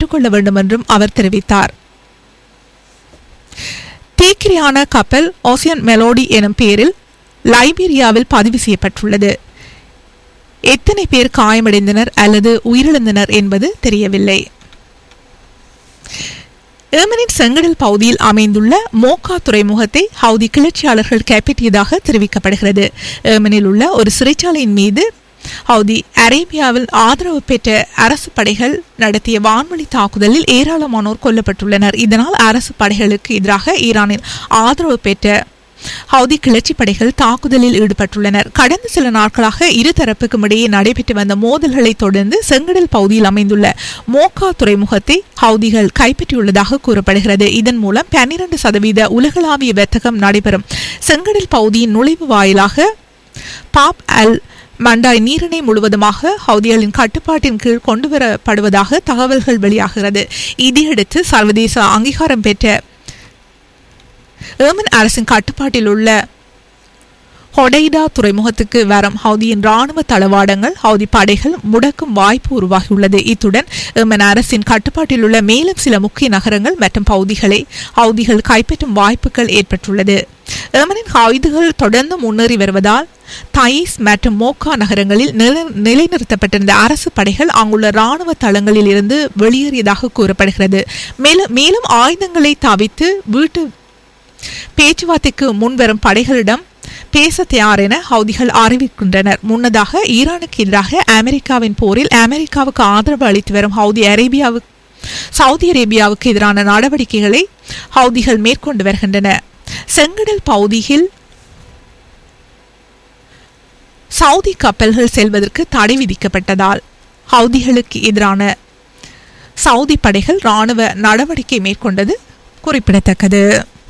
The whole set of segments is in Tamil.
பெற்றுக்கொள்ள வேண்டும் என்றும் அவர் தெரிவித்தார் தீக்கிரியான கப்பல் ஓசியன் மெலோடி எனும் பெயரில் லைபீரியாவில் பதிவு செய்யப்பட்டுள்ளது எத்தனை பேர் காயமடைந்தனர் அல்லது உயிரிழந்தனர் என்பது தெரியவில்லை ஏமனின் செங்கடல் பகுதியில் அமைந்துள்ள மோகா துறைமுகத்தை ஹவுதி கிளர்ச்சியாளர்கள் கைப்பற்றியதாக தெரிவிக்கப்படுகிறது ஏமனில் உள்ள ஒரு சிறைச்சாலையின் மீது ஹவுதி அரேபியாவில் ஆதரவு பெற்ற அரசு படைகள் நடத்திய வான்வழி தாக்குதலில் ஏராளமானோர் கொல்லப்பட்டுள்ளனர் இதனால் அரசு படைகளுக்கு எதிராக ஈரானின் ஆதரவு பெற்ற ஹவுதி கிளர்ச்சி படைகள் தாக்குதலில் ஈடுபட்டுள்ளனர் கடந்த சில நாட்களாக இரு தரப்புக்கும் இடையே நடைபெற்று வந்த மோதல்களை தொடர்ந்து செங்கடல் பகுதியில் அமைந்துள்ள மோகா துறைமுகத்தை ஹவுதிகள் கைப்பற்றியுள்ளதாக கூறப்படுகிறது இதன் மூலம் பன்னிரண்டு சதவீத உலகளாவிய வர்த்தகம் நடைபெறும் செங்கடல் பகுதியின் நுழைவு வாயிலாக பாப் அல் மண்டாய் நீரிணை முழுவதுமாக ஹவுதிகளின் கட்டுப்பாட்டின் கீழ் கொண்டுவரப்படுவதாக தகவல்கள் வெளியாகிறது இதையடுத்து சர்வதேச அங்கீகாரம் பெற்ற ஏமன் அரசின் கட்டுப்பாட்டில் உள்ள ஹொடைடா துறைமுகத்துக்கு வரும் ஹவுதியின் ராணுவ தளவாடங்கள் ஹவுதி படைகள் முடக்கும் வாய்ப்பு உருவாகியுள்ளது இத்துடன் ஏமன் அரசின் கட்டுப்பாட்டில் உள்ள மேலும் சில முக்கிய நகரங்கள் மற்றும் பகுதிகளை ஹவுதிகள் கைப்பற்றும் வாய்ப்புகள் ஏற்பட்டுள்ளது ஏமனின் ஆயுதங்கள் தொடர்ந்து முன்னேறி வருவதால் தைஸ் மற்றும் மோக்கா நகரங்களில் நிலை- நிலைநிறுத்தப்பட்டிருந்த அரசு படைகள் அங்குள்ள ராணுவ தளங்களில் இருந்து வெளியேறியதாக கூறப்படுகிறது மேலும் மேலும் ஆயுதங்களை தவித்து வீட்டு பேச்சுவார்த்தைக்கு முன்வரும் படைகளிடம் பேச தயார் என ஹவுதிகள் அறிவிக்கின்றனர் முன்னதாக ஈரானுக்கு எதிராக அமெரிக்காவின் போரில் அமெரிக்காவுக்கு ஆதரவு அளித்து வரும் ஹவுதி அரேபியாவுக்கு சவுதி அரேபியாவுக்கு எதிரான நடவடிக்கைகளை ஹவுதிகள் மேற்கொண்டு வருகின்றன செங்கடல் பகுதியில் சவுதி கப்பல்கள் செல்வதற்கு தடை விதிக்கப்பட்டதால் ஹவுதிகளுக்கு எதிரான சவுதி படைகள் ராணுவ நடவடிக்கை மேற்கொண்டது குறிப்பிடத்தக்கது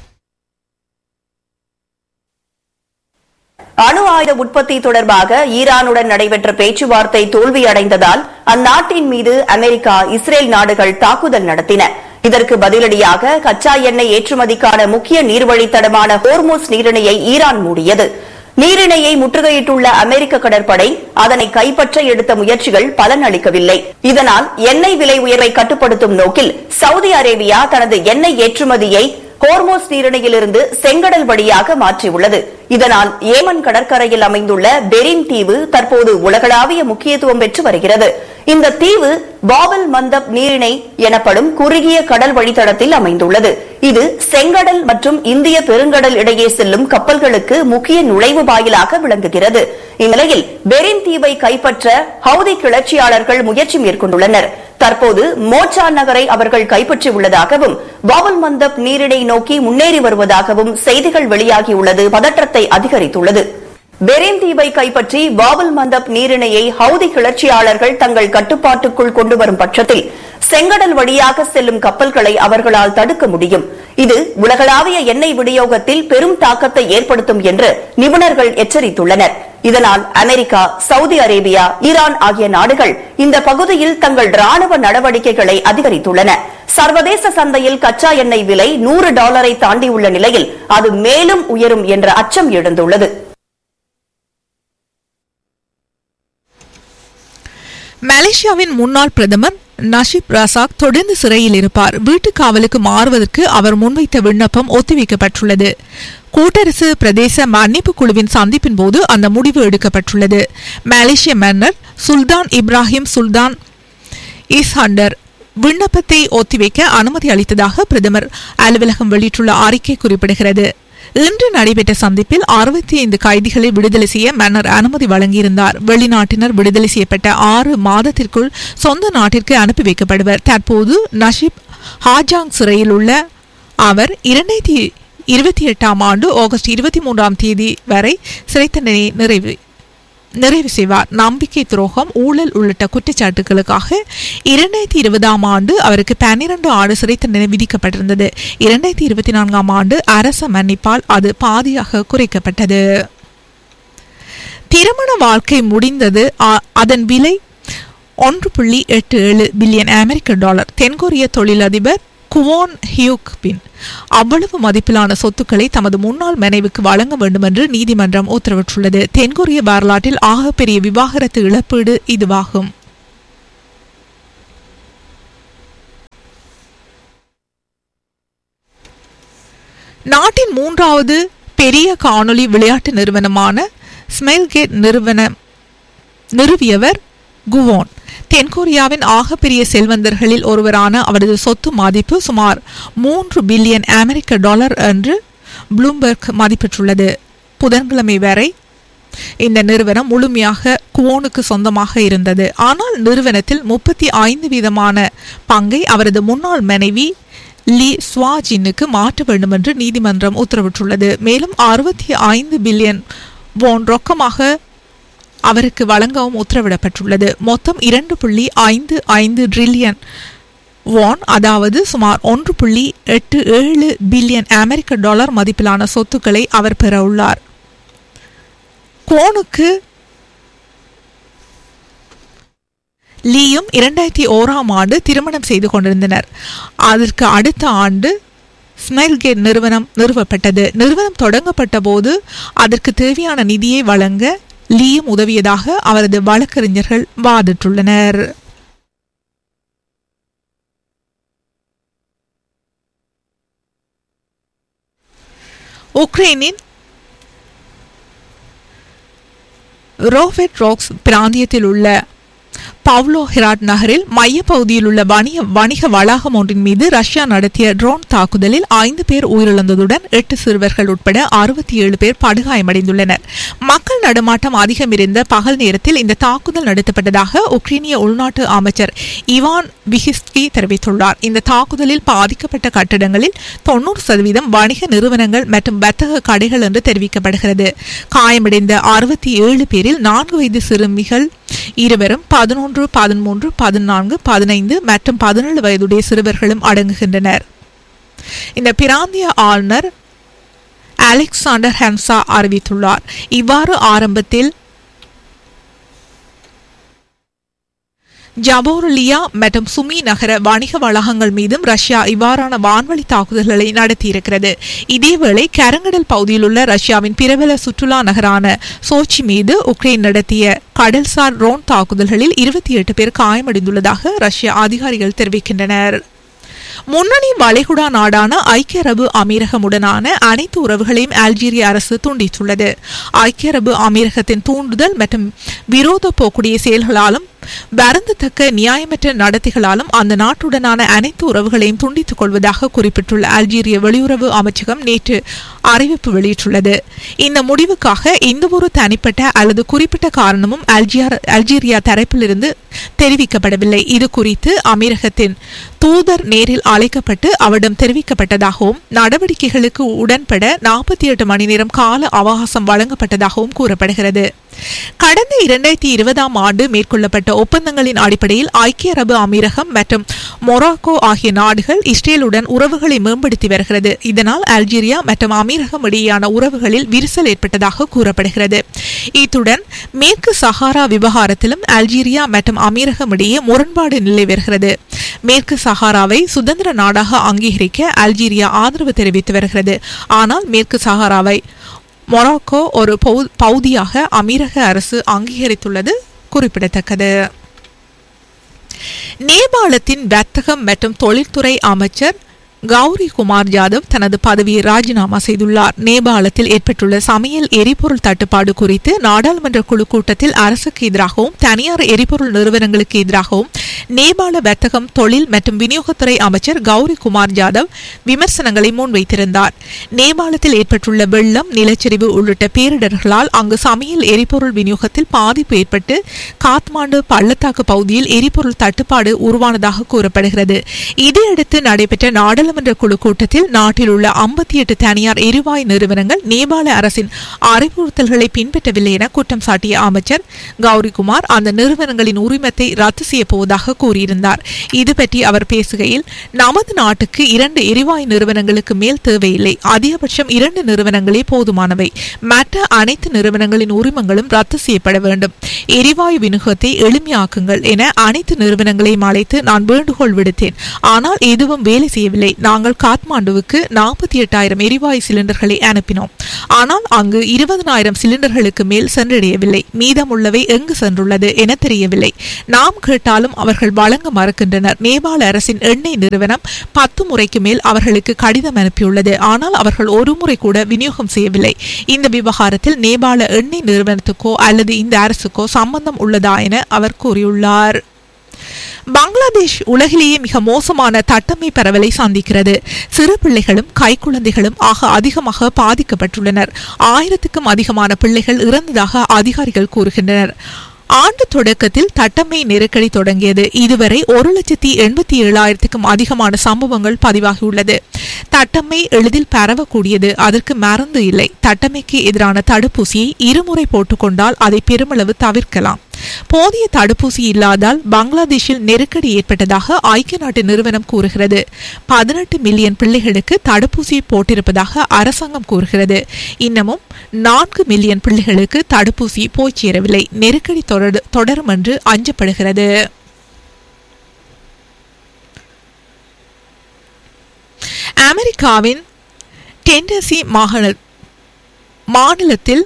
அணு ஆயுத உற்பத்தி தொடர்பாக ஈரானுடன் நடைபெற்ற பேச்சுவார்த்தை தோல்வியடைந்ததால் அந்நாட்டின் மீது அமெரிக்கா இஸ்ரேல் நாடுகள் தாக்குதல் நடத்தின இதற்கு பதிலடியாக கச்சா எண்ணெய் ஏற்றுமதிக்கான முக்கிய நீர்வழித்தடமான ஹோர்மோஸ் நீரிணையை ஈரான் மூடியது நீரிணையை முற்றுகையிட்டுள்ள அமெரிக்க கடற்படை அதனை கைப்பற்ற எடுத்த முயற்சிகள் பலனளிக்கவில்லை இதனால் எண்ணெய் விலை உயர்வை கட்டுப்படுத்தும் நோக்கில் சவுதி அரேபியா தனது எண்ணெய் ஏற்றுமதியை ஹோர்மோஸ் நீரிணையிலிருந்து செங்கடல் வழியாக மாற்றியுள்ளது இதனால் ஏமன் கடற்கரையில் அமைந்துள்ள பெரின் தீவு தற்போது உலகளாவிய முக்கியத்துவம் பெற்று வருகிறது இந்த தீவு பாபல் மந்தப் நீரிணை எனப்படும் குறுகிய கடல் வழித்தடத்தில் அமைந்துள்ளது இது செங்கடல் மற்றும் இந்திய பெருங்கடல் இடையே செல்லும் கப்பல்களுக்கு முக்கிய நுழைவு வாயிலாக விளங்குகிறது இந்நிலையில் பெரின் தீவை கைப்பற்ற ஹவுதி கிளர்ச்சியாளர்கள் முயற்சி மேற்கொண்டுள்ளனர் தற்போது மோச்சா நகரை அவர்கள் கைப்பற்றியுள்ளதாகவும் பாபல் மந்தப் நீரிணை நோக்கி முன்னேறி வருவதாகவும் செய்திகள் வெளியாகியுள்ளது பதற்றத்தை அதிகரித்துள்ளது பெரின் தீவை கைப்பற்றி பாபல் மந்தப் நீரிணையை ஹவுதி கிளர்ச்சியாளர்கள் தங்கள் கட்டுப்பாட்டுக்குள் கொண்டு வரும் பட்சத்தில் செங்கடல் வழியாக செல்லும் கப்பல்களை அவர்களால் தடுக்க முடியும் இது உலகளாவிய எண்ணெய் விநியோகத்தில் பெரும் தாக்கத்தை ஏற்படுத்தும் என்று நிபுணர்கள் எச்சரித்துள்ளனர் இதனால் அமெரிக்கா சவுதி அரேபியா ஈரான் ஆகிய நாடுகள் இந்த பகுதியில் தங்கள் ராணுவ நடவடிக்கைகளை அதிகரித்துள்ளன சர்வதேச சந்தையில் கச்சா எண்ணெய் விலை நூறு டாலரை தாண்டியுள்ள நிலையில் அது மேலும் உயரும் என்ற அச்சம் எழுந்துள்ளது மலேசியாவின் முன்னாள் பிரதமர் நஷிப் ரசாக் தொடர்ந்து சிறையில் இருப்பார் வீட்டு காவலுக்கு மாறுவதற்கு அவர் முன்வைத்த விண்ணப்பம் ஒத்திவைக்கப்பட்டுள்ளது கூட்டரசு பிரதேச மன்னிப்பு குழுவின் சந்திப்பின் போது அந்த முடிவு எடுக்கப்பட்டுள்ளது மலேசிய மன்னர் சுல்தான் இப்ராஹிம் சுல்தான் இஸ்ஹண்டர் விண்ணப்பத்தை ஒத்திவைக்க அனுமதி அளித்ததாக பிரதமர் அலுவலகம் வெளியிட்டுள்ள அறிக்கை குறிப்பிடுகிறது இன்று நடைபெற்ற சந்திப்பில் அறுபத்தி ஐந்து கைதிகளை விடுதலை செய்ய மன்னர் அனுமதி வழங்கியிருந்தார் வெளிநாட்டினர் விடுதலை செய்யப்பட்ட ஆறு மாதத்திற்குள் சொந்த நாட்டிற்கு அனுப்பி வைக்கப்படுவர் தற்போது நஷிப் ஹாஜாங் சிறையில் உள்ள அவர் இரண்டாயிரத்தி இருபத்தி எட்டாம் ஆண்டு ஆகஸ்ட் இருபத்தி மூன்றாம் தேதி வரை சிறை தண்டனை நிறைவு நிறைவு செய்வார் நம்பிக்கை துரோகம் ஊழல் உள்ளிட்ட குற்றச்சாட்டுகளுக்காக இரண்டாயிரத்தி இருபதாம் ஆண்டு அவருக்கு பன்னிரண்டு ஆண்டு சிறை தண்டனை விதிக்கப்பட்டிருந்தது இரண்டாயிரத்தி இருபத்தி நான்காம் ஆண்டு அரச மன்னிப்பால் அது பாதியாக குறைக்கப்பட்டது திருமண வாழ்க்கை முடிந்தது அ- அதன் விலை ஒன்று புள்ளி எட்டு ஏழு பில்லியன் அமெரிக்க டாலர் தென்கொரிய தொழிலதிபர் குவோன் ஹியூக் பின் அவ்வளவு மதிப்பிலான சொத்துக்களை தமது முன்னாள் மனைவிக்கு வழங்க வேண்டும் என்று நீதிமன்றம் உத்தரவிட்டுள்ளது தென்கொரிய வரலாற்றில் ஆகப்பெரிய விவாகரத்து இழப்பீடு இதுவாகும் நாட்டின் மூன்றாவது பெரிய காணொளி விளையாட்டு நிறுவனமான ஸ்மைல்கேட் நிறுவனம் நிறுவியவர் குவோன் தென்கொரியாவின் ஆகப்பெரிய செல்வந்தர்களில் ஒருவரான அவரது சொத்து மதிப்பு சுமார் மூன்று பில்லியன் அமெரிக்க டாலர் என்று ப்ளூம்பெர்க் மதிப்பிட்டுள்ளது புதன்கிழமை வரை இந்த நிறுவனம் முழுமையாக குவோனுக்கு சொந்தமாக இருந்தது ஆனால் நிறுவனத்தில் முப்பத்தி ஐந்து வீதமான பங்கை அவரது முன்னாள் மனைவி லீ ஸ்வாஜினுக்கு மாற்ற வேண்டும் என்று நீதிமன்றம் உத்தரவிட்டுள்ளது மேலும் அறுபத்தி ஐந்து பில்லியன் வோன் ரொக்கமாக அவருக்கு வழங்கவும் உத்தரவிடப்பட்டுள்ளது மொத்தம் இரண்டு புள்ளி ஐந்து ஐந்து ட்ரில்லியன் வான் அதாவது சுமார் ஒன்று புள்ளி எட்டு ஏழு பில்லியன் அமெரிக்க டாலர் மதிப்பிலான சொத்துக்களை அவர் பெற உள்ளார் கோனுக்கு லீயும் இரண்டாயிரத்தி ஓராம் ஆண்டு திருமணம் செய்து கொண்டிருந்தனர் அதற்கு அடுத்த ஆண்டு ஸ்மைல்கேட் நிறுவனம் நிறுவப்பட்டது நிறுவனம் தொடங்கப்பட்ட போது அதற்கு தேவையான நிதியை வழங்க லீயும் உதவியதாக அவரது வழக்கறிஞர்கள் வாதிட்டுள்ளனர் உக்ரைனின் ரோஃபெட் ராக்ஸ் பிராந்தியத்தில் உள்ள பவ்லோ ஹெராட் நகரில் மையப்பகுதியில் உள்ள வணிக வணிக வளாகம் ஒன்றின் மீது ரஷ்யா நடத்திய ட்ரோன் தாக்குதலில் ஐந்து பேர் உயிரிழந்ததுடன் எட்டு சிறுவர்கள் உட்பட அறுபத்தி ஏழு பேர் படுகாயமடைந்துள்ளனர் மக்கள் நடமாட்டம் அதிகம் இருந்த பகல் நேரத்தில் இந்த தாக்குதல் நடத்தப்பட்டதாக உக்ரைனிய உள்நாட்டு அமைச்சர் இவான் விஹிஸ்கி தெரிவித்துள்ளார் இந்த தாக்குதலில் பாதிக்கப்பட்ட கட்டடங்களில் தொன்னூறு சதவீதம் வணிக நிறுவனங்கள் மற்றும் வர்த்தக கடைகள் என்று தெரிவிக்கப்படுகிறது காயமடைந்த அறுபத்தி ஏழு பேரில் நான்கு வயது சிறுமிகள் இருவரும் பதினொன்று பதிமூன்று பதினான்கு பதினைந்து மற்றும் பதினேழு வயதுடைய சிறுவர்களும் அடங்குகின்றனர் இந்த பிராந்திய ஆளுநர் அலெக்சாண்டர் ஹென்சா அறிவித்துள்ளார் இவ்வாறு ஆரம்பத்தில் ஜபோருலியா மற்றும் சுமி நகர வணிக வளாகங்கள் மீதும் ரஷ்யா இவ்வாறான வான்வழி தாக்குதல்களை நடத்தியிருக்கிறது இதேவேளை கரங்கடல் பகுதியில் உள்ள ரஷ்யாவின் பிரபல சுற்றுலா நகரான சோச்சி மீது உக்ரைன் நடத்திய கடல்சார் ரோன் தாக்குதல்களில் இருபத்தி எட்டு பேர் காயமடைந்துள்ளதாக ரஷ்ய அதிகாரிகள் தெரிவிக்கின்றனர் முன்னணி வளைகுடா நாடான ஐக்கிய அரபு அமீரகமுடனான அனைத்து உறவுகளையும் அல்ஜீரிய அரசு துண்டித்துள்ளது ஐக்கிய அரபு அமீரகத்தின் தூண்டுதல் மற்றும் விரோத போக்குடைய செயல்களாலும் வருந்தத்தக்க நியாயமற்ற நடத்தைகளாலும் அந்த நாட்டுடனான அனைத்து உறவுகளையும் துண்டித்துக் கொள்வதாக குறிப்பிட்டுள்ள அல்ஜீரிய வெளியுறவு அமைச்சகம் நேற்று அறிவிப்பு வெளியிட்டுள்ளது இந்த முடிவுக்காக எந்தவொரு தனிப்பட்ட அல்லது குறிப்பிட்ட காரணமும் அல்ஜியார் அல்ஜீரியா தரப்பிலிருந்து தெரிவிக்கப்படவில்லை இது குறித்து அமீரகத்தின் தூதர் நேரில் அழைக்கப்பட்டு அவரிடம் தெரிவிக்கப்பட்டதாகவும் நடவடிக்கைகளுக்கு உடன்பட நாற்பத்தி எட்டு மணி நேரம் கால அவகாசம் வழங்கப்பட்டதாகவும் கூறப்படுகிறது கடந்த இரண்டாயிரத்தி இருபதாம் ஆண்டு மேற்கொள்ளப்பட்ட ஒப்பந்தங்களின் அடிப்படையில் ஐக்கிய அரபு அமீரகம் மற்றும் மொராக்கோ ஆகிய நாடுகள் இஸ்ரேலுடன் உறவுகளை மேம்படுத்தி வருகிறது இதனால் அல்ஜீரியா மற்றும் அமீரகம் இடையேயான உறவுகளில் விரிசல் ஏற்பட்டதாக கூறப்படுகிறது இத்துடன் மேற்கு சஹாரா விவகாரத்திலும் அல்ஜீரியா மற்றும் அமீரகம் இடையே முரண்பாடு நிலை வருகிறது மேற்கு சஹாராவை சுதந்திர நாடாக அங்கீகரிக்க அல்ஜீரியா ஆதரவு தெரிவித்து வருகிறது ஆனால் மேற்கு சஹாராவை மொராக்கோ ஒரு பகுதியாக அமீரக அரசு அங்கீகரித்துள்ளது குறிப்பிடத்தக்கது நேபாளத்தின் வர்த்தகம் மற்றும் தொழில்துறை அமைச்சர் கௌரி குமார் ஜாதவ் தனது பதவியை ராஜினாமா செய்துள்ளார் நேபாளத்தில் ஏற்பட்டுள்ள சமையல் எரிபொருள் தட்டுப்பாடு குறித்து நாடாளுமன்ற குழு கூட்டத்தில் அரசுக்கு எதிராகவும் தனியார் எரிபொருள் நிறுவனங்களுக்கு எதிராகவும் நேபாள வர்த்தகம் தொழில் மற்றும் விநியோகத்துறை அமைச்சர் கௌரி குமார் ஜாதவ் விமர்சனங்களை முன்வைத்திருந்தார் நேபாளத்தில் ஏற்பட்டுள்ள வெள்ளம் நிலச்சரிவு உள்ளிட்ட பேரிடர்களால் அங்கு சமையல் எரிபொருள் விநியோகத்தில் பாதிப்பு ஏற்பட்டு காத்மாண்டு பள்ளத்தாக்கு பகுதியில் எரிபொருள் தட்டுப்பாடு உருவானதாக கூறப்படுகிறது இதையடுத்து நடைபெற்ற நாடாளுமன்ற நாடாளுமன்ற குழு கூட்டத்தில் நாட்டில் உள்ள ஐம்பத்தி எட்டு தனியார் எரிவாயு நிறுவனங்கள் நேபாள அரசின் அறிவுறுத்தல்களை பின்பற்றவில்லை என குற்றம் சாட்டிய அமைச்சர் கௌரிகுமார் அந்த நிறுவனங்களின் உரிமத்தை ரத்து செய்யப் போவதாக கூறியிருந்தார் இது பற்றி அவர் பேசுகையில் நமது நாட்டுக்கு இரண்டு எரிவாயு நிறுவனங்களுக்கு மேல் தேவையில்லை அதிகபட்சம் இரண்டு நிறுவனங்களே போதுமானவை மற்ற அனைத்து நிறுவனங்களின் உரிமங்களும் ரத்து செய்யப்பட வேண்டும் எரிவாயு விநியோகத்தை எளிமையாக்குங்கள் என அனைத்து நிறுவனங்களையும் அழைத்து நான் வேண்டுகோள் விடுத்தேன் ஆனால் எதுவும் வேலை செய்யவில்லை நாங்கள் காத்மாண்டுவுக்கு நாற்பத்தி எட்டாயிரம் எரிவாயு சிலிண்டர்களை அனுப்பினோம் ஆனால் அங்கு இருபதனாயிரம் சிலிண்டர்களுக்கு மேல் சென்றடையவில்லை மீதமுள்ளவை எங்கு சென்றுள்ளது என தெரியவில்லை நாம் கேட்டாலும் அவர்கள் வழங்க மறுக்கின்றனர் நேபாள அரசின் எண்ணெய் நிறுவனம் பத்து முறைக்கு மேல் அவர்களுக்கு கடிதம் அனுப்பியுள்ளது ஆனால் அவர்கள் ஒரு முறை கூட விநியோகம் செய்யவில்லை இந்த விவகாரத்தில் நேபாள எண்ணெய் நிறுவனத்துக்கோ அல்லது இந்த அரசுக்கோ சம்பந்தம் உள்ளதா என அவர் கூறியுள்ளார் பங்களாதேஷ் உலகிலேயே மிக மோசமான தட்டம்மை பரவலை சந்திக்கிறது சிறு பிள்ளைகளும் கைக்குழந்தைகளும் ஆக அதிகமாக பாதிக்கப்பட்டுள்ளனர் ஆயிரத்துக்கும் அதிகமான பிள்ளைகள் இறந்ததாக அதிகாரிகள் கூறுகின்றனர் ஆண்டு தொடக்கத்தில் தட்டம்மை நெருக்கடி தொடங்கியது இதுவரை ஒரு லட்சத்தி எண்பத்தி ஏழாயிரத்துக்கும் அதிகமான சம்பவங்கள் பதிவாகியுள்ளது தட்டம்மை எளிதில் பரவக்கூடியது அதற்கு மருந்து இல்லை தட்டம்மைக்கு எதிரான தடுப்பூசியை இருமுறை போட்டுக்கொண்டால் அதை பெருமளவு தவிர்க்கலாம் போதிய தடுப்பூசி இல்லாதால் பங்களாதேஷில் நெருக்கடி ஏற்பட்டதாக ஐக்கிய நாட்டு நிறுவனம் கூறுகிறது பதினெட்டு மில்லியன் பிள்ளைகளுக்கு தடுப்பூசி போட்டிருப்பதாக அரசாங்கம் கூறுகிறது இன்னமும் நான்கு மில்லியன் பிள்ளைகளுக்கு தடுப்பூசி போய் சேரவில்லை நெருக்கடி தொடர் தொடரும் என்று அஞ்சப்படுகிறது அமெரிக்காவின் டென்னசி மாகாண மாநிலத்தில்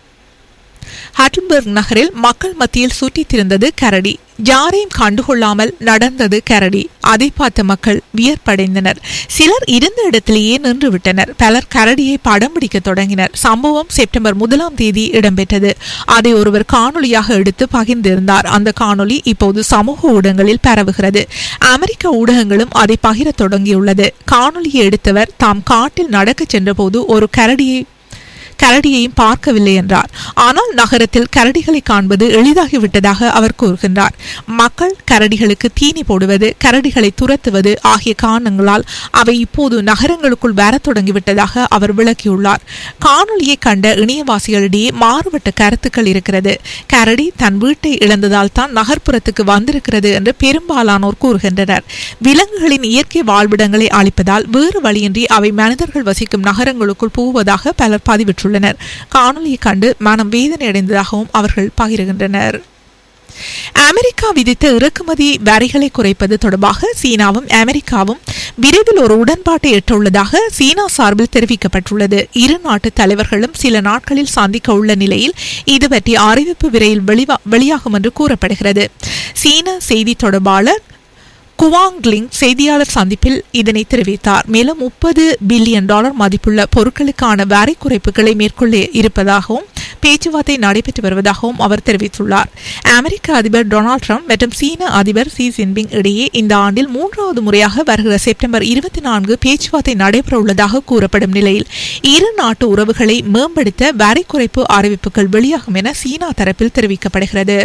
ஹட்டன்பர்க் நகரில் மக்கள் மத்தியில் சுற்றித் திரிந்தது கரடி யாரையும் கண்டுகொள்ளாமல் நடந்தது கரடி அதை பார்த்த மக்கள் வியர்ப்படைந்தனர் சிலர் இருந்த இடத்திலேயே நின்று விட்டனர் பலர் கரடியை படம் பிடிக்க தொடங்கினர் சம்பவம் செப்டம்பர் முதலாம் தேதி இடம்பெற்றது அதை ஒருவர் காணொளியாக எடுத்து பகிர்ந்திருந்தார் அந்த காணொளி இப்போது சமூக ஊடகங்களில் பரவுகிறது அமெரிக்க ஊடகங்களும் அதை பகிரத் தொடங்கியுள்ளது காணொளியை எடுத்தவர் தாம் காட்டில் நடக்கச் சென்றபோது ஒரு கரடியை கரடியையும் பார்க்கவில்லை என்றார் ஆனால் நகரத்தில் கரடிகளை காண்பது எளிதாகிவிட்டதாக அவர் கூறுகின்றார் மக்கள் கரடிகளுக்கு தீனி போடுவது கரடிகளை துரத்துவது ஆகிய காரணங்களால் அவை இப்போது நகரங்களுக்குள் வரத் தொடங்கிவிட்டதாக அவர் விளக்கியுள்ளார் காணொளியை கண்ட இணையவாசிகளிடையே மாறுபட்ட கருத்துக்கள் இருக்கிறது கரடி தன் வீட்டை இழந்ததால் தான் நகர்ப்புறத்துக்கு வந்திருக்கிறது என்று பெரும்பாலானோர் கூறுகின்றனர் விலங்குகளின் இயற்கை வாழ்விடங்களை அழிப்பதால் வேறு வழியின்றி அவை மனிதர்கள் வசிக்கும் நகரங்களுக்குள் புகுவதாக பலர் பதிவிட்டுள்ளனர் பெற்றுள்ளனர் காணொலியை கண்டு மனம் வேதனை அடைந்ததாகவும் அவர்கள் பகிர்கின்றனர் அமெரிக்கா விதித்த இறக்குமதி வரிகளை குறைப்பது தொடர்பாக சீனாவும் அமெரிக்காவும் விரைவில் ஒரு உடன்பாட்டை எட்டுள்ளதாக சீனா சார்பில் தெரிவிக்கப்பட்டுள்ளது இரு நாட்டு தலைவர்களும் சில நாட்களில் சந்திக்க உள்ள நிலையில் இது பற்றிய அறிவிப்பு விரைவில் வெளிவா- வெளியாகும் என்று கூறப்படுகிறது சீன செய்தி தொடர்பாளர் குவாங்லிங் செய்தியாளர் சந்திப்பில் இதனை தெரிவித்தார் மேலும் முப்பது பில்லியன் டாலர் மதிப்புள்ள பொருட்களுக்கான வரி குறைப்புகளை மேற்கொள்ள இருப்பதாகவும் பேச்சுவார்த்தை நடைபெற்று வருவதாகவும் அவர் தெரிவித்துள்ளார் அமெரிக்க அதிபர் டொனால்ட் ட்ரம்ப் மற்றும் சீன அதிபர் ஷி ஜின்பிங் இடையே இந்த ஆண்டில் மூன்றாவது முறையாக வருகிற செப்டம்பர் இருபத்தி நான்கு பேச்சுவார்த்தை நடைபெற உள்ளதாக கூறப்படும் நிலையில் இரு நாட்டு உறவுகளை மேம்படுத்த வரி குறைப்பு அறிவிப்புகள் வெளியாகும் என சீனா தரப்பில் தெரிவிக்கப்படுகிறது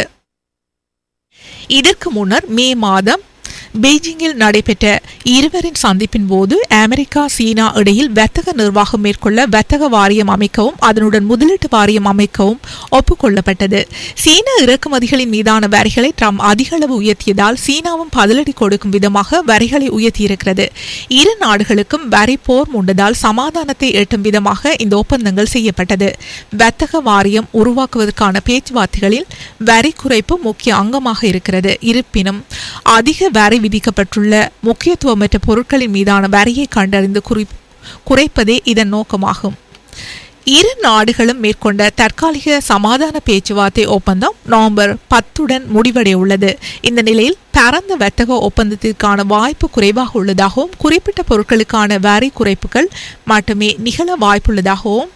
இதற்கு முன்னர் மே மாதம் பெய்ஜிங்கில் நடைபெற்ற இருவரின் சந்திப்பின் போது அமெரிக்கா சீனா இடையில் வர்த்தக நிர்வாகம் மேற்கொள்ள வர்த்தக வாரியம் அமைக்கவும் அதனுடன் முதலீட்டு வாரியம் அமைக்கவும் ஒப்புக்கொள்ளப்பட்டது சீன இறக்குமதிகளின் மீதான வரிகளை ட்ரம்ப் அதிக அளவு உயர்த்தியதால் சீனாவும் பதிலடி கொடுக்கும் விதமாக வரிகளை உயர்த்தியிருக்கிறது இரு நாடுகளுக்கும் வரி போர் மூண்டதால் சமாதானத்தை எட்டும் விதமாக இந்த ஒப்பந்தங்கள் செய்யப்பட்டது வர்த்தக வாரியம் உருவாக்குவதற்கான பேச்சுவார்த்தைகளில் வரி குறைப்பு முக்கிய அங்கமாக இருக்கிறது இருப்பினும் அதிக வரி விதிக்கப்பட்டுள்ள முக்கியத்துவமற்ற பொருட்களின் மீதான வரியை கண்டறிந்து குறி குறைப்பதே இதன் நோக்கமாகும் இரு நாடுகளும் மேற்கொண்ட தற்காலிக சமாதான பேச்சுவார்த்தை ஒப்பந்தம் நவம்பர் பத்துடன் முடிவடைய உள்ளது இந்த நிலையில் பரந்த வர்த்தக ஒப்பந்தத்திற்கான வாய்ப்பு குறைவாக உள்ளதாகவும் குறிப்பிட்ட பொருட்களுக்கான வரி குறைப்புகள் மட்டுமே நிகழ வாய்ப்புள்ளதாகவும்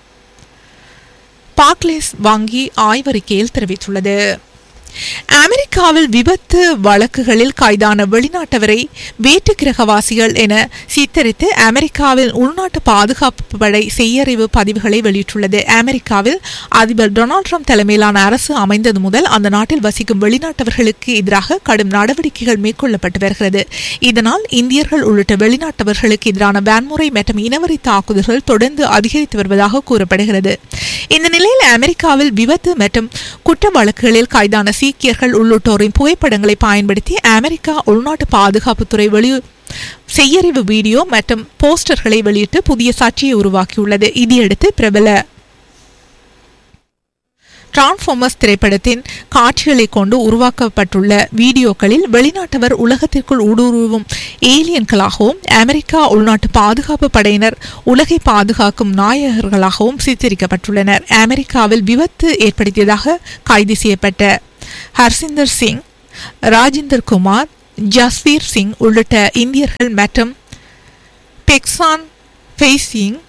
பாக்லேஸ் வங்கி ஆய்வறிக்கையில் தெரிவித்துள்ளது அமெரிக்காவில் விபத்து வழக்குகளில் கைதான வெளிநாட்டவரை வேற்று கிரகவாசிகள் என சித்தரித்து அமெரிக்காவில் உள்நாட்டு பாதுகாப்பு படை செய்யறிவு பதிவுகளை வெளியிட்டுள்ளது அமெரிக்காவில் அதிபர் டொனால்ட் ட்ரம்ப் தலைமையிலான அரசு அமைந்தது முதல் அந்த நாட்டில் வசிக்கும் வெளிநாட்டவர்களுக்கு எதிராக கடும் நடவடிக்கைகள் மேற்கொள்ளப்பட்டு வருகிறது இதனால் இந்தியர்கள் உள்ளிட்ட வெளிநாட்டவர்களுக்கு எதிரான வன்முறை மற்றும் இனவரி தாக்குதல்கள் தொடர்ந்து அதிகரித்து வருவதாக கூறப்படுகிறது இந்த நிலையில் அமெரிக்காவில் விபத்து மற்றும் குற்ற வழக்குகளில் கைதான சீக்கியர்கள் உள்ளிட்டோரின் புகைப்படங்களை பயன்படுத்தி அமெரிக்கா உள்நாட்டு பாதுகாப்புத்துறை வெளி செய்யறிவு வீடியோ மற்றும் போஸ்டர்களை வெளியிட்டு புதிய சர்ச்சையை உருவாக்கியுள்ளது இதையடுத்து பிரபல டிரான்ஸ்ஃபார்மர்ஸ் திரைப்படத்தின் காட்சிகளை கொண்டு உருவாக்கப்பட்டுள்ள வீடியோக்களில் வெளிநாட்டவர் உலகத்திற்குள் ஊடுருவும் ஏலியன்களாகவும் அமெரிக்கா உள்நாட்டு பாதுகாப்பு படையினர் உலகை பாதுகாக்கும் நாயகர்களாகவும் சித்தரிக்கப்பட்டுள்ளனர் அமெரிக்காவில் விபத்து ஏற்படுத்தியதாக கைது செய்யப்பட்ட ஹர்சிந்தர் சிங் ராஜிந்தர் குமார் ஜஸ்வீர் சிங் உள்ளிட்ட இந்தியர்கள் மற்றும் பெக்சான் ஃபெய்சிங்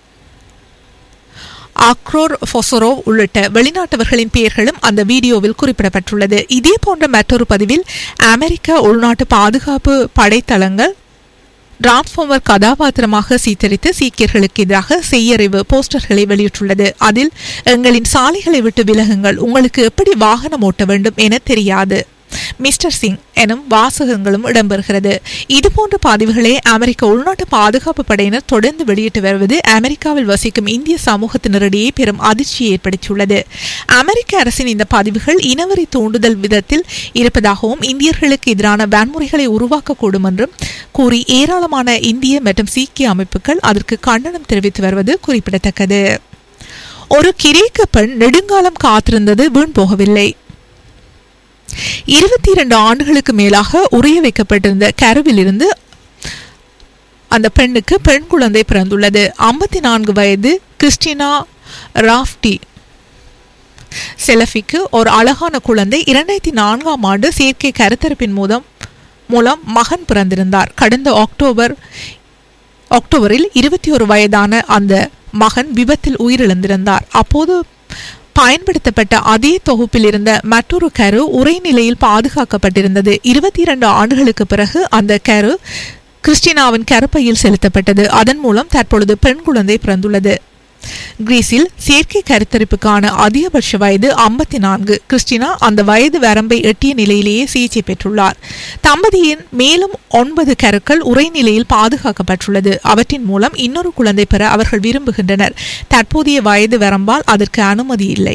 அக்ரோர் ஃபொசரோவ் உள்ளிட்ட வெளிநாட்டவர்களின் பெயர்களும் அந்த வீடியோவில் குறிப்பிடப்பட்டுள்ளது இதே போன்ற மற்றொரு பதிவில் அமெரிக்க உள்நாட்டு பாதுகாப்பு படைத்தளங்கள் டிரான்ஸ்ஃபார்மர் கதாபாத்திரமாக சீத்தரித்து சீக்கியர்களுக்கு எதிராக செய்யறிவு போஸ்டர்களை வெளியிட்டுள்ளது அதில் எங்களின் சாலைகளை விட்டு விலகுங்கள் உங்களுக்கு எப்படி வாகனம் ஓட்ட வேண்டும் என தெரியாது மிஸ்டர் சிங் எனும் வாசகங்களும் இடம்பெறுகிறது இதுபோன்ற பதிவுகளை அமெரிக்க உள்நாட்டு பாதுகாப்பு படையினர் தொடர்ந்து வெளியிட்டு வருவது அமெரிக்காவில் வசிக்கும் இந்திய சமூகத்தினரிடையே பெரும் அதிர்ச்சியை ஏற்படுத்தியுள்ளது அமெரிக்க அரசின் இந்த பதிவுகள் இனவரி தூண்டுதல் விதத்தில் இருப்பதாகவும் இந்தியர்களுக்கு எதிரான வன்முறைகளை உருவாக்கக்கூடும் என்றும் கூறி ஏராளமான இந்திய மற்றும் சீக்கிய அமைப்புகள் அதற்கு கண்டனம் தெரிவித்து வருவது குறிப்பிடத்தக்கது ஒரு கிரேக்க பெண் நெடுங்காலம் காத்திருந்தது வீண் போகவில்லை இருபத்தி இரண்டு ஆண்டுகளுக்கு மேலாக உறைய வைக்கப்பட்டிருந்த கருவிலிருந்து அந்த பெண்ணுக்கு பெண் குழந்தை பிறந்துள்ளது ஐம்பத்தி நான்கு வயது கிறிஸ்டினா ராஃப்டி செலஃபிக்கு ஒரு அழகான குழந்தை இரண்டாயிரத்தி நான்காம் ஆண்டு செயற்கை கருத்தரிப்பின் மூலம் மூலம் மகன் பிறந்திருந்தார் கடந்த அக்டோபர் அக்டோபரில் இருபத்தி ஒரு வயதான அந்த மகன் விபத்தில் உயிரிழந்திருந்தார் அப்போது பயன்படுத்தப்பட்ட அதே தொகுப்பில் இருந்த மற்றொரு கரு உரைநிலையில் பாதுகாக்கப்பட்டிருந்தது இருபத்தி இரண்டு ஆண்டுகளுக்கு பிறகு அந்த கரு கிறிஸ்டினாவின் கருப்பையில் செலுத்தப்பட்டது அதன் மூலம் தற்பொழுது பெண் குழந்தை பிறந்துள்ளது கிரீஸில் செயற்கை கருத்தரிப்புக்கான அதிகபட்ச வயது ஐம்பத்தி நான்கு கிறிஸ்டினா அந்த வயது வரம்பை எட்டிய நிலையிலேயே சிகிச்சை பெற்றுள்ளார் தம்பதியின் மேலும் ஒன்பது கருக்கள் உரைநிலையில் பாதுகாக்கப்பட்டுள்ளது அவற்றின் மூலம் இன்னொரு குழந்தை பெற அவர்கள் விரும்புகின்றனர் தற்போதைய வயது வரம்பால் அதற்கு அனுமதி இல்லை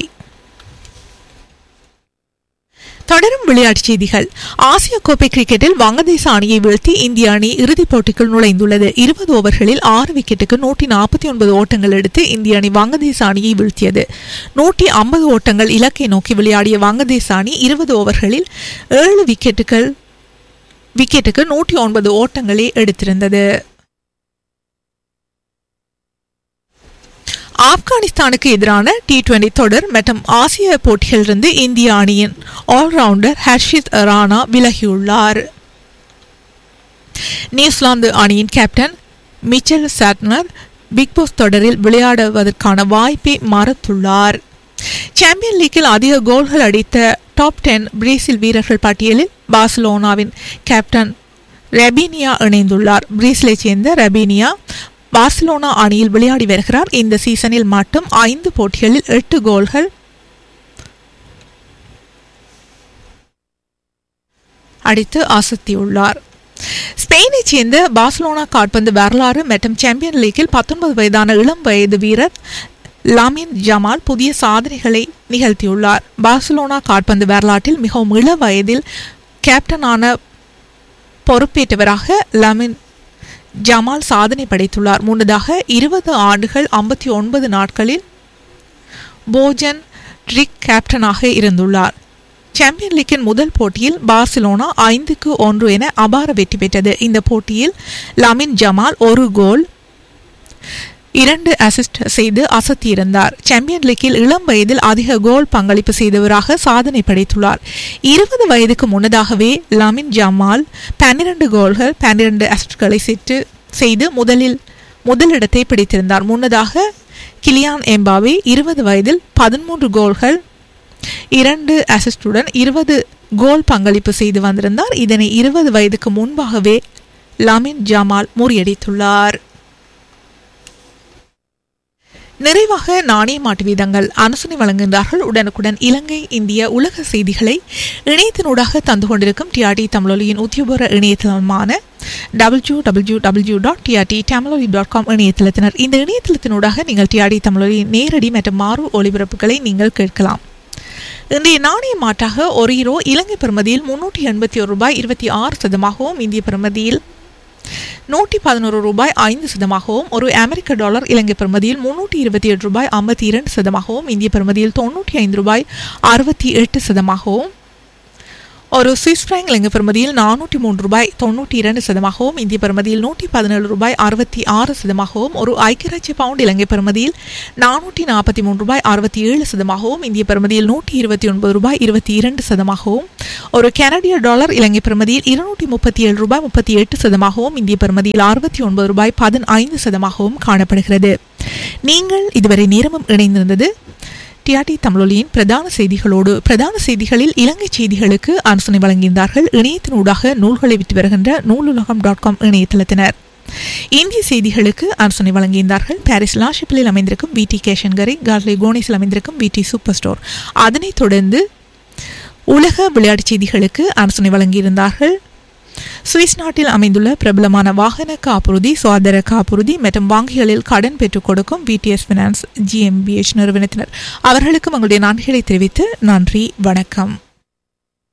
தொடரும் விளையாட்டுச் செய்திகள் ஆசிய கோப்பை கிரிக்கெட்டில் வங்கதேச அணியை வீழ்த்தி இந்திய அணி இறுதிப் போட்டிக்குள் நுழைந்துள்ளது இருபது ஓவர்களில் ஆறு விக்கெட்டுக்கு நூற்றி நாற்பத்தி ஒன்பது ஓட்டங்கள் எடுத்து இந்திய அணி வங்கதேச அணியை வீழ்த்தியது நூற்றி ஐம்பது ஓட்டங்கள் இலக்கை நோக்கி விளையாடிய வங்கதேச அணி இருபது ஓவர்களில் ஏழு விக்கெட்டுகள் விக்கெட்டுக்கு நூற்றி ஒன்பது ஓட்டங்களே எடுத்திருந்தது ஆப்கானிஸ்தானுக்கு எதிரான டி டுவெண்டி தொடர் மற்றும் ஆசிய போட்டிகளிலிருந்து இந்திய அணியின் ஆல்ரவுண்டர் ஹர்ஷித் ராணா விலகியுள்ளார் நியூசிலாந்து அணியின் கேப்டன் மிச்சல் சாட்னர் பிக்பாஸ் தொடரில் விளையாடுவதற்கான வாய்ப்பை மறுத்துள்ளார் சாம்பியன் லீக்கில் அதிக கோல்கள் அடித்த டாப் டென் பிரேசில் வீரர்கள் பட்டியலில் பார்சிலோனாவின் கேப்டன் ரெபீனியா இணைந்துள்ளார் பிரேசிலைச் சேர்ந்த ரெபீனியா பார்சிலோனா அணியில் விளையாடி வருகிறார் இந்த சீசனில் மட்டும் ஐந்து போட்டிகளில் எட்டு கோல்கள் அடித்து அசத்தியுள்ளார் ஸ்பெயினைச் சேர்ந்த பார்சலோனா கால்பந்து வரலாறு மற்றும் சாம்பியன் லீக்கில் பத்தொன்பது வயதான இளம் வயது வீரர் லாமின் ஜமால் புதிய சாதனைகளை நிகழ்த்தியுள்ளார் பார்சலோனா கால்பந்து வரலாற்றில் மிகவும் இள வயதில் கேப்டனான பொறுப்பேற்றவராக லமின் ஜமால் சாதனை படைத்துள்ளார் முன்னதாக இருபது ஆண்டுகள் ஐம்பத்தி ஒன்பது நாட்களில் போஜன் ட்ரிக் கேப்டனாக இருந்துள்ளார் சாம்பியன் லீக்கின் முதல் போட்டியில் பார்சிலோனா ஐந்துக்கு ஒன்று என அபார வெற்றி பெற்றது இந்த போட்டியில் லமின் ஜமால் ஒரு கோல் இரண்டு அசிஸ்ட் செய்து அசத்தியிருந்தார் சாம்பியன் லீக்கில் இளம் வயதில் அதிக கோல் பங்களிப்பு செய்தவராக சாதனை படைத்துள்ளார் இருபது வயதுக்கு முன்னதாகவே லமின் ஜமால் பன்னிரண்டு கோல்கள் பன்னிரண்டு அசிஸ்ட்களை செட்டு செய்து முதலில் முதலிடத்தை பிடித்திருந்தார் முன்னதாக கிலியான் எம்பாவே இருபது வயதில் பதிமூன்று கோல்கள் இரண்டு அசிஸ்டுடன் இருபது கோல் பங்களிப்பு செய்து வந்திருந்தார் இதனை இருபது வயதுக்கு முன்பாகவே லமின் ஜமால் முறியடித்துள்ளார் நிறைவாக நாணய மாட்டு வீதங்கள் அனுசனை வழங்குகின்றார்கள் உடனுக்குடன் இலங்கை இந்திய உலக செய்திகளை இணையத்தினூடாக தந்து கொண்டிருக்கும் டிஆர்டி தமிழொலியின் உத்தியோகபூர்வ இணையதளமான W W W dot TRT Tamiloli dot com இணையதளத்தினர் இந்த இணையதளத்தினூடாக நீங்கள் டிஆர்டி தமிழொலியின் நேரடி மற்றும் மாறு ஒளிபரப்புகளை நீங்கள் கேட்கலாம் இன்றைய நாணய மாட்டாக ஒரு ஹீரோ இலங்கை பெறுமதியில் முன்னூற்றி எண்பத்தி ஒரு ரூபாய் இருபத்தி ஆறு சதமாகவும் இந்திய பெறுமதியில் நூற்றி பதினோரு ரூபாய் ஐந்து சதமாகவும் ஒரு அமெரிக்க டாலர் இலங்கை பெறுமதியில் முன்னூற்றி இருபத்தி எட்டு ரூபாய் ஐம்பத்தி இரண்டு சதமாகவும் இந்திய பெறுமதியில் தொன்னூற்றி ஐந்து ரூபாய் அறுபத்தி எட்டு சதமாகவும் ஒரு சுவிஸ் பிராங்க் இலங்கை பெறுமதியில் நானூற்றி மூன்று ரூபாய் தொண்ணூற்றி இரண்டு சதமாகவும் இந்திய பெறுமதியில் நூற்றி பதினேழு ரூபாய் அறுபத்தி ஆறு சதமாகவும் ஒரு ஐக்கியராட்சிய பவுண்ட் இலங்கை பெறுமதியில் நானூற்றி நாற்பத்தி மூன்று ரூபாய் அறுபத்தி ஏழு சதமாகவும் இந்திய பெறுமதியில் நூற்றி இருபத்தி ஒன்பது ரூபாய் இருபத்தி இரண்டு சதமாகவும் ஒரு கனடிய டாலர் இலங்கை பெறுமதியில் இருநூற்றி முப்பத்தி ஏழு ரூபாய் முப்பத்தி எட்டு சதமாகவும் இந்திய பெறுமதியில் அறுபத்தி ஒன்பது ரூபாய் பதினைந்து சதமாகவும் காணப்படுகிறது நீங்கள் இதுவரை நேரமும் இணைந்திருந்தது டிஆர்டி தமிழொலியின் பிரதான செய்திகளோடு பிரதான செய்திகளில் இலங்கை செய்திகளுக்கு ஆலோசனை வழங்கியிருந்தார்கள் இணையத்தினூடாக நூல்களை விற்று வருகின்ற நூலுலகம் டாட் காம் இணையதளத்தினர் இந்திய செய்திகளுக்கு ஆலோசனை வழங்கியிருந்தார்கள் பாரிஸ் லாஷிப்பிலில் அமைந்திருக்கும் வி டி கேஷன்கரை கார்லே கோனிஸில் அமைந்திருக்கும் வி டி சூப்பர் ஸ்டோர் அதனைத் தொடர்ந்து உலக விளையாட்டுச் செய்திகளுக்கு ஆலோசனை வழங்கியிருந்தார்கள் சுவிஸ் நாட்டில் அமைந்துள்ள பிரபலமான வாகன காப்புறுதி சுகாதார காப்புறுதி மற்றும் வங்கிகளில் கடன் பெற்றுக் கொடுக்கும் விடிஎஸ் பினான்ஸ் ஜிஎம்பிஎச் நிறுவனத்தினர் அவர்களுக்கு உங்களுடைய நன்றிகளை தெரிவித்து நன்றி வணக்கம்